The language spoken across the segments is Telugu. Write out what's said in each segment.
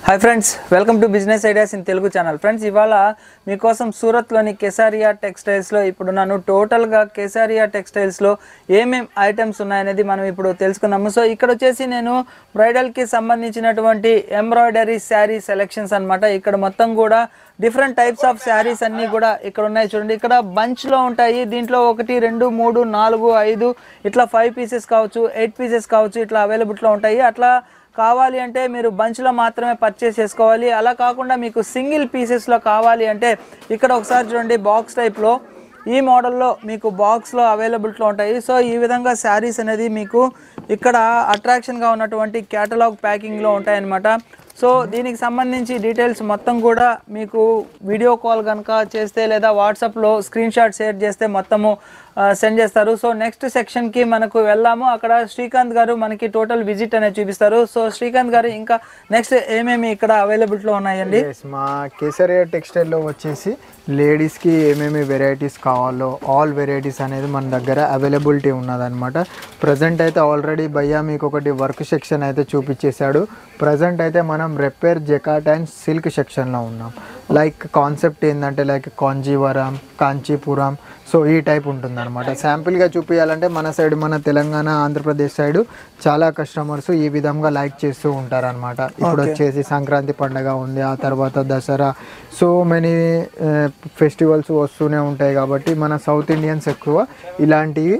Hi friends welcome to business ideas in Telugu channel friends ఇవాళ మీకోసం సూరత్లోని కెసారియా టెక్స్టైల్స్లో ఇప్పుడు నన్ను టోటల్గా కెసారియా టెక్స్టైల్స్లో ఏమేం ఐటమ్స్ ఉన్నాయనేది మనం ఇప్పుడు తెలుసుకుందాము సో ఇక్కడ వచ్చేసి నేను బ్రైడల్కి సంబంధించినటువంటి ఎంబ్రాయిడరీ శారీ సెలెక్షన్స్ అన్నమాట ఇక్కడ మొత్తం కూడా డిఫరెంట్ టైప్స్ ఆఫ్ శారీస్ అన్నీ కూడా ఇక్కడ ఉన్నాయి చూడండి ఇక్కడ బంచ్లో ఉంటాయి దీంట్లో ఒకటి రెండు మూడు నాలుగు ఐదు ఇట్లా ఫైవ్ పీసెస్ కావచ్చు ఎయిట్ పీసెస్ కావచ్చు ఇట్లా అవైలబుల్లో ఉంటాయి అట్లా కావాలి అంటే మీరు బంచ్లో మాత్రమే పర్చేస్ చేసుకోవాలి అలా కాకుండా మీకు సింగిల్ పీసెస్లో కావాలి అంటే ఇక్కడ ఒకసారి చూడండి బాక్స్ టైప్లో ఈ మోడల్లో మీకు బాక్స్లో అవైలబిలిటీలో ఉంటాయి సో ఈ విధంగా శారీస్ అనేది మీకు ఇక్కడ అట్రాక్షన్గా ఉన్నటువంటి క్యాటలాగ్ ప్యాకింగ్లో ఉంటాయన్నమాట సో దీనికి సంబంధించి డీటెయిల్స్ మొత్తం కూడా మీకు వీడియో కాల్ కనుక చేస్తే లేదా వాట్సాప్లో స్క్రీన్ షాట్ షేర్ చేస్తే మొత్తము సెండ్ చేస్తారు సో నెక్స్ట్ సెక్షన్కి మనకు వెళ్ళాము అక్కడ శ్రీకాంత్ గారు మనకి టోటల్ విజిట్ అనేది చూపిస్తారు సో శ్రీకాంత్ గారు ఇంకా నెక్స్ట్ ఏమేమి ఇక్కడ అవైలబిలిటీలో ఉన్నాయండి ఎస్ మా కేసరియా టెక్స్టైల్లో వచ్చేసి లేడీస్కి ఏమేమి వెరైటీస్ కావాలో ఆల్ వెరైటీస్ అనేది మన దగ్గర అవైలబిలిటీ ఉన్నదన్నమాట ప్రజెంట్ అయితే ఆల్రెడీ భయ్యా మీకు ఒకటి వర్క్ సెక్షన్ అయితే చూపించేశాడు ప్రజెంట్ అయితే మనం రెప్పేర్ జెకాట్ అండ్ సిల్క్ సెక్షన్లో ఉన్నాం లైక్ కాన్సెప్ట్ ఏంటంటే లైక్ కాంజీవరం కాంచీపురం సో ఈ టైప్ ఉంటుంది అనమాట శాంపిల్గా చూపించాలంటే మన సైడ్ మన తెలంగాణ ఆంధ్రప్రదేశ్ సైడ్ చాలా కస్టమర్స్ ఈ విధంగా లైక్ చేస్తూ ఉంటారనమాట ఇప్పుడు వచ్చేసి సంక్రాంతి పండగ ఉంది ఆ తర్వాత దసరా సో మెనీ ఫెస్టివల్స్ వస్తూనే ఉంటాయి కాబట్టి మన సౌత్ ఇండియన్స్ ఎక్కువ ఇలాంటివి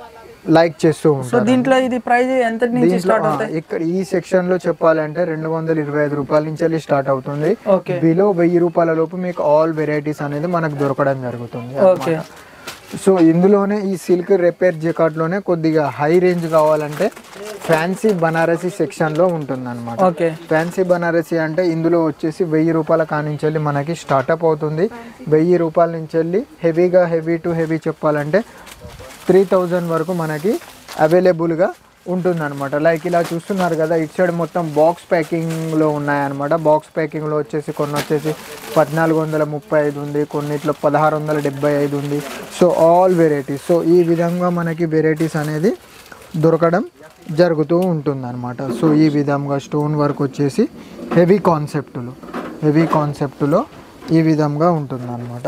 లైక్ చేస్తూ సో ఉంటారు దీంట్లో ఇది ప్రైస్ ఎంత నుంచి దీంట్లో స్టార్ట్ ఆ, అవుతాయి ఇక్కడ ఈ సెక్షన్ లో చెప్పాలంటే రెండు వందల ఇరవై ఐదు రూపాయల నుంచి వెళ్ళి స్టార్ట్ అవుతుంది ఓకే బిలో వెయ్యి రూపాయల లోపు మీకు ఆల్ వెరైటీస్ అనేది మనకు దొరకడం జరుగుతుంది ఓకే సో ఇందులోనే ఈ సిల్క్ రిపేర్ లోనే కొద్దిగా హై రేంజ్ కావాలంటే ఫ్యాన్సీ బనారసి సెక్షన్లో ఉంటుంది అనమాట ఓకే ఫ్యాన్సీ బనారసి అంటే ఇందులో వచ్చేసి వెయ్యి రూపాయల కానించి వెళ్ళి మనకి స్టార్ట్అప్ అవుతుంది వెయ్యి రూపాయల నుంచి వెళ్ళి హెవీగా హెవీ టు హెవీ చెప్పాలంటే త్రీ థౌజండ్ వరకు మనకి అవైలబుల్గా ఉంటుందన్నమాట లైక్ ఇలా చూస్తున్నారు కదా ఇటు సైడ్ మొత్తం బాక్స్ ప్యాకింగ్లో ఉన్నాయన్నమాట బాక్స్ ప్యాకింగ్లో వచ్చేసి కొన్ని వచ్చేసి పద్నాలుగు వందల ముప్పై ఐదు ఉంది కొన్నిట్లో పదహారు వందల డెబ్బై ఐదు ఉంది సో ఆల్ వెరైటీస్ సో ఈ విధంగా మనకి వెరైటీస్ అనేది దొరకడం జరుగుతూ ఉంటుందన్నమాట సో ఈ విధంగా స్టోన్ వర్క్ వచ్చేసి హెవీ కాన్సెప్టులు హెవీ కాన్సెప్టులో ఈ విధంగా ఉంటుందన్నమాట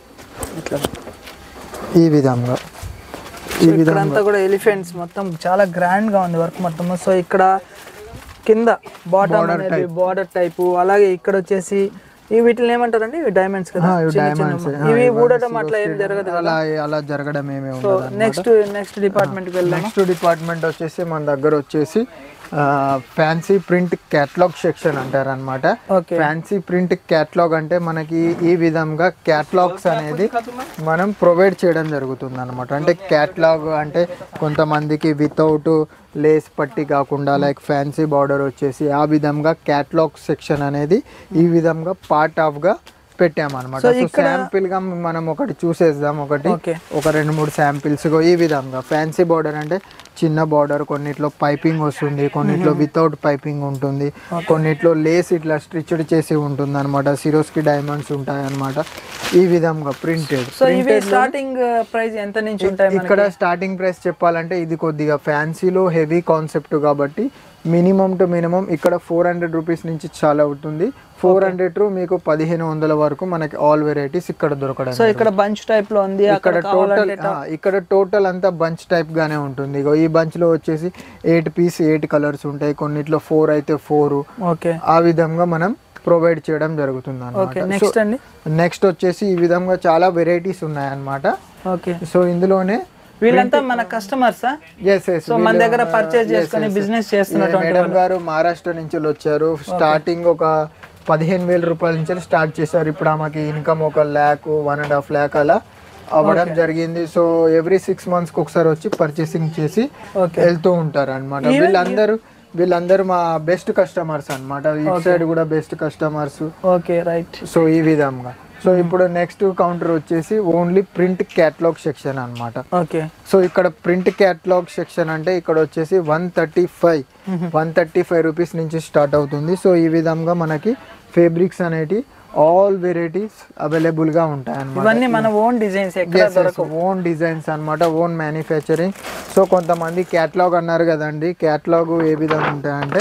ఇట్లా ఈ విధంగా ఈ విధంగా ఇక్కడంతా కూడా ఎలిఫెంట్స్ మొత్తం చాలా గ్రాండ్ గా ఉంది వర్క్ మొత్తం సో ఇక్కడ కింద బాటమ్ అనేది బార్డర్ టైపు అలాగే ఇక్కడ వచ్చేసి ఈ వీటిని ఏమంటారండి ఇవి డైమండ్స్ కదా ఆ, ఇవి చిన్న diamonds, చిన్న ఆ, ఇవి ఇవన్నీ ఊడటం అట్లా ఏం జరగదు అలా అలా జరగడం ఏమీ సో ఉండదు నెక్స్ట్ నెక్స్ట్ డిపార్ట్మెంట్ కి వెళ్దాం నెక్స్ట్ డిపార్ట్మెంట్ వచ్చేసి మన దగ్గర వచ్చేసి ఫ్యాన్సీ ప్రింట్ క్యాట్లాగ్ సెక్షన్ అంటారు అనమాట ఓకే ఫ్యాన్సీ ప్రింట్ క్యాట్లాగ్ అంటే మనకి ఈ విధంగా క్యాట్లాగ్స్ అనేది మనం ప్రొవైడ్ చేయడం జరుగుతుంది అనమాట అంటే క్యాట్లాగ్ అంటే కొంతమందికి వితౌట్ లేస్ పట్టి కాకుండా లైక్ ఫ్యాన్సీ బార్డర్ వచ్చేసి ఆ విధంగా క్యాట్లాగ్ సెక్షన్ అనేది ఈ విధంగా పార్ట్ ఆఫ్గా పెట్టామన్నమాట సో శాంపిల్ గా మనం ఒకటి చూసేద్దాం ఒకటి ఓకే ఒక రెండు మూడు శాంపిల్స్ ఈ విధంగా ఫ్యాన్సీ బార్డర్ అంటే చిన్న బార్డర్ కొన్నిట్లో పైపింగ్ వస్తుంది కొన్నిట్లో వితౌట్ పైపింగ్ ఉంటుంది కొన్నిట్లో లేస్ ఇట్లా స్టిచ్డ్ చేసి ఉంటుంది అనమాట సిరోస్కి డైమండ్స్ ఉంటాయి అనమాట ఈ విధంగా ప్రింటెడ్ సో ఇవి స్టార్టింగ్ ప్రైస్ ఎంత నుంచి ఉంటాయి మనకి? ఇక్కడ స్టార్టింగ్ ప్రైస్ చెప్పాలంటే ఇది కొద్దిగా ఫ్యాన్సీలో హెవీ కాన్సెప్ట్ కాబట్టి మినిమం టు మినిమం ఇక్కడ ఫోర్ హండ్రెడ్ రూపీస్ నుంచి చాలా అవుతుంది ఫోర్ హండ్రెడ్ టు మీకు పదిహేను వందల వరకు మనకి ఆల్ వెరైటీస్ ఇక్కడ దొరకడం సో ఇక్కడ బంచ్ టైప్ లో ఉంది అక్కడ ఇక్కడ టోటల్ ఇక్కడ టోటల్ అంతా బంచ్ టైప్ గానే ఉంటుంది ఇగో ఈ బంచ్ లో వచ్చేసి ఎయిట్ పీస్ ఎయిట్ కలర్స్ ఉంటాయి కొన్నిట్లో ఫోర్ అయితే ఫోర్ ఓకే ఆ విధంగా మనం ప్రొవైడ్ చేయడం జరుగుతుంది ఓకే అనమాట నెక్స్ట్ అండి నెక్స్ట్ వచ్చేసి ఈ విధంగా చాలా వెరైటీస్ ఉన్నాయన్నమాట ఓకే సో ఇందులోనే వీళ్ళంతా మన కస్టమర్సా ఎస్ ఎస్ సో మన దగ్గర పర్చేస్ చేసుకొని బిజినెస్ చేస్తున్నటువంటి మేడం గారు మహారాష్ట్ర నుంచి వచ్చారు స్టార్టింగ్ ఒక పదిహేను వేల రూపాయల నుంచి స్టార్ట్ చేశారు ఇప్పుడు ఆమెకి ఇన్కమ్ ఒక lakh one and half lakh అలా అవ్వడం జరిగింది సో ఎవ్రీ సిక్స్ మంత్స్ కి ఒకసారి వచ్చి పర్చేసింగ్ చేసి ఓకే వెళ్తూ ఉంటారు అనమాట వీళ్ళందరూ వీళ్ళందరూ మా బెస్ట్ కస్టమర్స్ అన్నమాట ఇటు సైడ్ కూడా best customers okay right so ఈ విధంగా సో ఇప్పుడు నెక్స్ట్ కౌంటర్ వచ్చేసి ఓన్లీ ప్రింట్ క్యాట్లాగ్ సెక్షన్ అన్నమాట ఓకే సో ఇక్కడ ప్రింట్ క్యాట్లాగ్ సెక్షన్ అంటే ఇక్కడ వచ్చేసి one thirty five one thirty five rupees నుంచి స్టార్ట్ అవుతుంది సో ఈ విధంగా మనకి ఫేబ్రిక్స్ అనేటి ఆల్ వెరైటీస్ అవైలబుల్ గా ఉంటాయి అన్నమాట ఇవన్నీ మన ఓన్ డిజైన్స్ ఎక్కడ ఓన్ డిజైన్స్ అన్నమాట ఓన్ మ్యానుఫ్యాక్చరింగ్ సో కొంతమంది క్యాట్లాగ్ అన్నారు కదండి క్యాట్లాగ్ ఏ విధంగా ఉంటాయంటే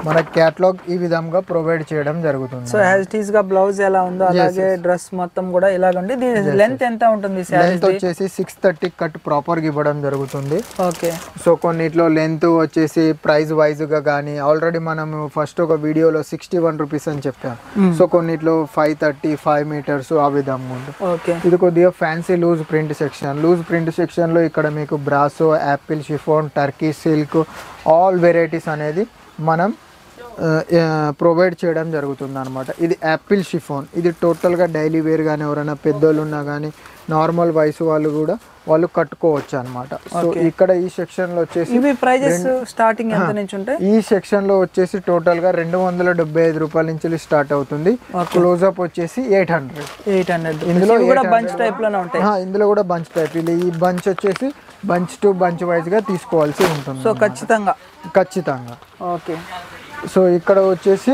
మన క్యాట్లాగ్ ఈ విధంగా ప్రొవైడ్ చేయడం జరుగుతుంది సో యాజ్ ఇట్ ఈస్ గా బ్లౌజ్ ఎలా ఉందో అలాగే డ్రెస్ మొత్తం కూడా ఇలాగ ఉంది దీని లెంత్ ఎంత ఉంటుంది శారీ లెంత్ వచ్చేసి సిక్స్ థర్టీ కట్ ప్రాపర్గా ఇవ్వడం జరుగుతుంది ఓకే సో కొన్నిట్లో లెంత్ వచ్చేసి ప్రైస్ వైజ్గా కానీ ఆల్రెడీ మనం ఫస్ట్ ఒక వీడియోలో సిక్స్టీ వన్ రూపీస్ అని చెప్పాం సో కొన్నిట్లో ఫైవ్ థర్టీ ఫైవ్ మీటర్స్ ఆ విధంగా ఉంటుంది ఓకే ఇది కొద్దిగా fancy loose print section loose print సెక్షన్లో ఇక్కడ మీకు Brasso apple chiffon Turkey silk all varieties అనేది మనం ప్రొవైడ్ చేయడం జరుగుతుంది అనమాట ఇది యాపిల్ షిఫోన్ ఇది టోటల్గా డైలీ వేర్ కానీ ఎవరైనా పెద్దోళ్ళు ఉన్నా కానీ నార్మల్ వయసు వాళ్ళు కూడా వాళ్ళు కట్టుకోవచ్చు అనమాట సో ఇక్కడ ఈ సెక్షన్లో వచ్చేసి ఇవి ప్రైజెస్ స్టార్టింగ్ ఎంత నుంచి ఉంటాయి ఈ సెక్షన్ లో వచ్చేసి టోటల్ గా రెండు వందల డెబ్బై ఐదు రూపాయల నుంచి స్టార్ట్ అవుతుంది క్లోజ్అప్ వచ్చేసి ఎయిట్ హండ్రెడ్ ఎయిట్ హండ్రెడ్ ఇందులో ఇవి కూడా 800 బంచ్ టైప్ లోనే ఉంటాయి ఇందులో కూడా బంచ్ టైప్ ఇది ఈ బంచ్ వచ్చేసి బంచ్ టు బంచ్ వైజ్ గా తీసుకోవాల్సి ఉంటుంది సో ఖచ్చితంగా ఖచ్చితంగా ఓకే సో ఇక్కడ వచ్చేసి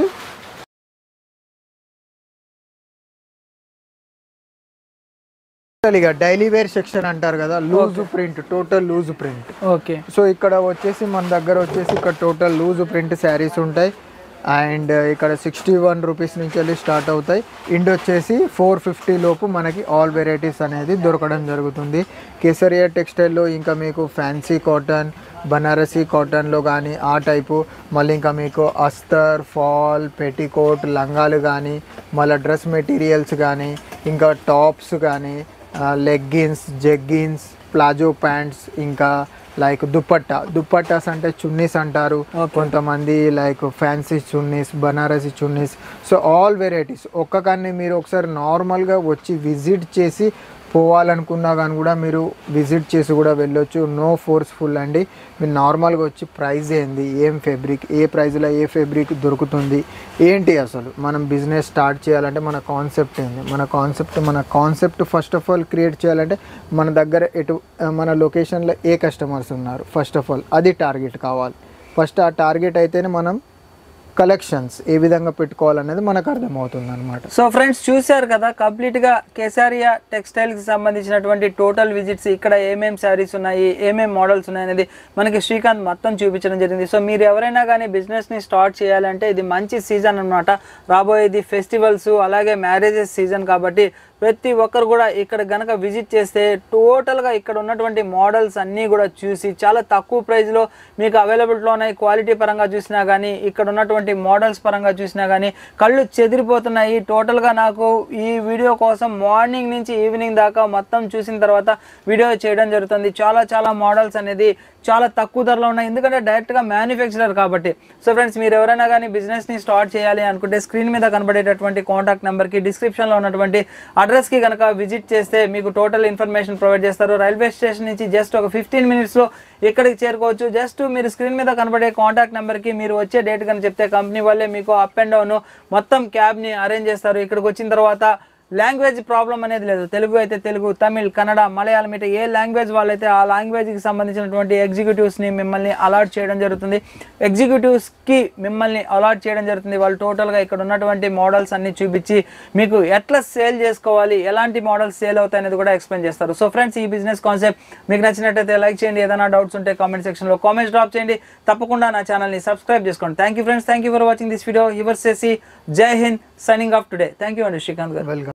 ఇక డైలీ వేర్ సెక్షన్ అంటారు కదా loose print total loose print okay so ఇక్కడ వచ్చేసి మన దగ్గర వచ్చేసి ఇక్కడ టోటల్ లూజ్ ప్రింట్ శారీస్ ఉంటాయి అండ్ ఇక్కడ సిక్స్టీ వన్ రూపీస్ నుంచి వెళ్ళి స్టార్ట్ అవుతాయి ఇండ్ వచ్చేసి ఫోర్ ఫిఫ్టీ లోపు మనకి ఆల్ వెరైటీస్ అనేది దొరకడం జరుగుతుంది కేసరియా టెక్స్టైల్లో ఇంకా మీకు ఫ్యాన్సీ కాటన్ బనారసీ కాటన్లో కానీ ఆ టైపు మళ్ళీ ఇంకా మీకు అస్తర్ ఫాల్ పెట్టికోట్ లంగాలు కానీ మళ్ళీ డ్రెస్ మెటీరియల్స్ కానీ ఇంకా టాప్స్ కానీ లెగ్గిన్స్ జెగ్గిన్స్ ప్లాజో ప్యాంట్స్ ఇంకా లైక్ దుప్పట్టా దుప్పట్టాస్ అంటే చున్నీస్ అంటారు కొంతమంది like fancy chunnis Banarasi chunnis so all varieties ఒక్క కానీ మీరు ఒకసారి నార్మల్గా వచ్చి విజిట్ చేసి పోవాలనుకున్నా కానీ కూడా మీరు విజిట్ చేసి కూడా వెళ్ళొచ్చు నో ఫోర్స్ఫుల్ అండి మీరు నార్మల్గా వచ్చి ప్రైస్ ఏంది ఏం ఫెబ్రిక్ ఏ ప్రైస్లో ఏ ఫెబ్రిక్ దొరుకుతుంది ఏంటి అసలు మనం బిజినెస్ స్టార్ట్ చేయాలంటే మన కాన్సెప్ట్ ఏంది మన కాన్సెప్ట్ మన concept first of all create చేయాలంటే మన దగ్గర ఎటు మన లొకేషన్లో ఏ కస్టమర్స్ ఉన్నారు ఫస్ట్ ఆఫ్ ఆల్ అది టార్గెట్ కావాలి ఫస్ట్ ఆ టార్గెట్ అయితేనే మనం కలెక్షన్స్ ఏ విధంగా పెట్టుకోవాలనేది మనకు అర్థమవుతుంది అనమాట సో ఫ్రెండ్స్ చూశారు కదా కంప్లీట్ గా కేసారియా టెక్స్టైల్ కి సంబంధించినటువంటి టోటల్ విజిట్స్ ఇక్కడ ఏమేం శారీస్ ఉన్నాయి ఏమేం మోడల్స్ ఉన్నాయి అనేది మనకి శ్రీకాంత్ మొత్తం చూపించడం జరిగింది సో మీరు ఎవరైనా కానీ బిజినెస్ ని స్టార్ట్ చేయాలంటే ఇది మంచి సీజన్ అన్నమాట రాబోయేది ఫెస్టివల్స్ అలాగే మ్యారేజెస్ సీజన్ కాబట్టి ప్రతి ఒక్కరు కూడా ఇక్కడ గనక విజిట్ చేస్తే టోటల్గా ఇక్కడ ఉన్నటువంటి మోడల్స్ అన్నీ కూడా చూసి చాలా తక్కువ ప్రైస్లో మీకు అవైలబిలిటీలో ఉన్నాయి క్వాలిటీ పరంగా చూసినా కానీ ఇక్కడ ఉన్నటువంటి మోడల్స్ పరంగా చూసినా కానీ కళ్ళు చెదిరిపోతున్నాయి టోటల్గా నాకు ఈ వీడియో కోసం మార్నింగ్ నుంచి ఈవినింగ్ దాకా మొత్తం చూసిన తర్వాత వీడియో చేయడం జరుగుతుంది చాలా చాలా మోడల్స్ అనేది చాలా తక్కువ ధరలో ఉన్నాయి ఎందుకంటే డైరెక్ట్గా మ్యానుఫ్యాక్చరర్ కాబట్టి సో ఫ్రెండ్స్ మీరు ఎవరైనా కానీ బిజినెస్ని స్టార్ట్ చేయాలి అనుకుంటే స్క్రీన్ మీద కనబడేటటువంటి కాంటాక్ట్ నెంబర్కి డిస్క్రిప్షన్లో ఉన్నటువంటి అడ్రస్కి కనుక విజిట్ చేస్తే మీకు టోటల్ ఇన్ఫర్మేషన్ ప్రొవైడ్ చేస్తారు రైల్వే స్టేషన్ నుంచి జస్ట్ ఒక ఫిఫ్టీన్ మినిట్స్లో ఇక్కడికి చేరుకోవచ్చు జస్ట్ మీరు స్క్రీన్ మీద కనబడే కాంటాక్ట్ నెంబర్కి మీరు వచ్చే డేట్ కనుక చెప్తే కంపెనీ వాళ్ళే మీకు అప్ అండ్ డౌన్ మొత్తం క్యాబ్ని అరేంజ్ చేస్తారు ఇక్కడికి వచ్చిన తర్వాత లాంగ్వేజ్ ప్రాబ్లం అనేది లేదు తెలుగు అయితే తెలుగు తమిళ్ కన్నడ మలయాళం ఇటు ఏ లాంగ్వేజ్ వాళ్ళైతే ఆ లాంగ్వేజ్కి సంబంధించినటువంటి ఎగ్జిక్యూటివ్స్ని మిమ్మల్ని అలాట్ చేయడం జరుగుతుంది ఎగ్జిక్యూటివ్స్కి మిమ్మల్ని అలాట్ చేయడం జరుగుతుంది వాళ్ళు టోటల్గా ఇక్కడ ఉన్నటువంటి మోడల్స్ అన్ని చూపించి మీకు ఎట్లా సేల్ చేసుకోవాలి ఎలాంటి మోడల్స్ సేల్ అవుతాయి అనేది కూడా ఎక్స్ప్లెయిన్ చేస్తారు సో ఫ్రెండ్స్ ఈ బిజినెస్ కాన్సెప్ట్ మీకు నచ్చినట్టయితే లైక్ చేయండి ఏదైనా డౌట్స్ ఉంటే కామెంట్ సెక్షన్లో కామెంట్స్ డ్రాప్ చేయండి తప్పకుండా నా ఛానల్ని సబ్స్క్రైబ్ చేసుకోండి thank you friends thank you for watching this video your సేసి Jai Hind signing off today thank you అండి శ్రీకాంత్ గారు వెల్కమ్